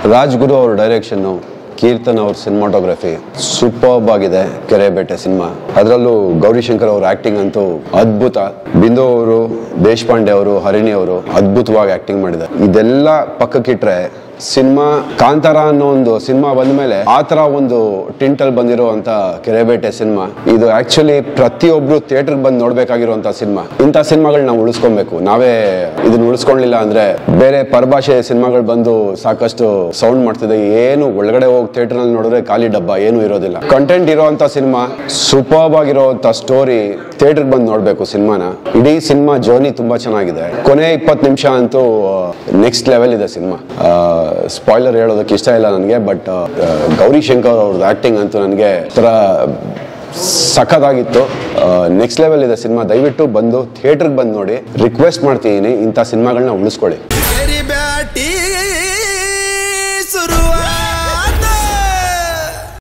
ರಾಜ್ಗುರು ಅವ್ರ ಡೈರೆಕ್ಷನ್ನು ಕೀರ್ತನ್ ಅವ್ರ cinematography superb ಆಗಿದೆ ಕೆರೆಬೇಟೆ ಸಿನಿಮಾ ಅದರಲ್ಲೂ ಗೌರಿಶಂಕರ್ ಅವ್ರ ಆಕ್ಟಿಂಗ್ ಅಂತೂ ಅದ್ಭುತ ಬಿಂದು ಅವರು ದೇಶಪಾಂಡೆ ಅವರು ಹರಿಣಿ ಅವರು ಅದ್ಭುತವಾಗಿ ಆಕ್ಟಿಂಗ್ ಮಾಡಿದ್ದಾರೆ ಇದೆಲ್ಲ ಪಕ್ಕಕ್ಕಿಟ್ರೆ ಸಿನಿಮಾ ಕಾಂತಾರ ಅನ್ನೋ ಒಂದು ಸಿನಿಮಾ ಬಂದ್ಮೇಲೆ ಆ ತರ ಒಂದು ಟಿಂಟಲ್ ಬಂದಿರುವಂತ ಕೆರೆಬೇಟೆ ಸಿನಿಮಾ ಇದು ಆಕ್ಚುಲಿ ಪ್ರತಿಯೊಬ್ರು ಥಿಯೇಟರ್ ಬಂದು ನೋಡ್ಬೇಕಾಗಿರುವಂತ ಸಿನಿಮಾ ಇಂಥ ಸಿನಿಮಾಗಳು ನಾವು ಉಳಿಸ್ಕೊಬೇಕು ನಾವೇ ಇದನ್ನ ಉಳಿಸ್ಕೊಳ್ಳಿಲ್ಲ ಅಂದ್ರೆ ಬೇರೆ ಪರಭಾಷೆ ಸಿನಿಮಾಗಳು ಬಂದು ಸಾಕಷ್ಟು ಸೌಂಡ್ ಮಾಡ್ತಿದೆ ಏನು ಒಳಗಡೆ ಹೋಗಿ ಥಿಯೇಟರ್ ನಲ್ಲಿ ನೋಡಿದ್ರೆ ಖಾಲಿ ಡಬ್ಬ ಏನು ಇರೋದಿಲ್ಲ ಕಂಟೆಂಟ್ ಇರೋಂತ ಸಿನಿಮಾ ಸೂಪರ್ಬ್ ಆಗಿರೋಂತ ಸ್ಟೋರಿ ಥಿಯೇಟರ್ ಬಂದು ನೋಡ್ಬೇಕು ಸಿನಿಮಾನ ಇಡೀ ಸಿನಿಮಾ ಜರ್ನಿ ತುಂಬಾ ಚೆನ್ನಾಗಿದೆ ಕೊನೆ ಇಪ್ಪತ್ತು ನಿಮಿಷ ಅಂತೂ ನೆಕ್ಸ್ಟ್ ಲೆವೆಲ್ ಇದೆ ಸಿನಿಮಾ ಸ್ಪಾಯ್ಲರ್ ಹೇಳೋದಕ್ಕೆ ಇಷ್ಟ ಇಲ್ಲ ನನಗೆ ಬಟ್ ಗೌರಿ ಶಂಕರ್ ಅವ್ರದ್ದು ಆಕ್ಟಿಂಗ್ ಅಂತೂ ನನಗೆ ಥರ ಸಖತ್ತಾಗಿತ್ತು ನೆಕ್ಸ್ಟ್ ಲೆವೆಲ್ ಇದೆ ಸಿನಿಮಾ ದಯವಿಟ್ಟು ಬಂದು ಥಿಯೇಟರ್ಗೆ ಬಂದು ನೋಡಿ ರಿಕ್ವೆಸ್ಟ್ ಮಾಡ್ತಿದ್ದೀನಿ ಇಂಥ ಸಿನಿಮಾಗಳನ್ನ ಉಳಿಸ್ಕೊಳ್ಳಿ तेरी बेटी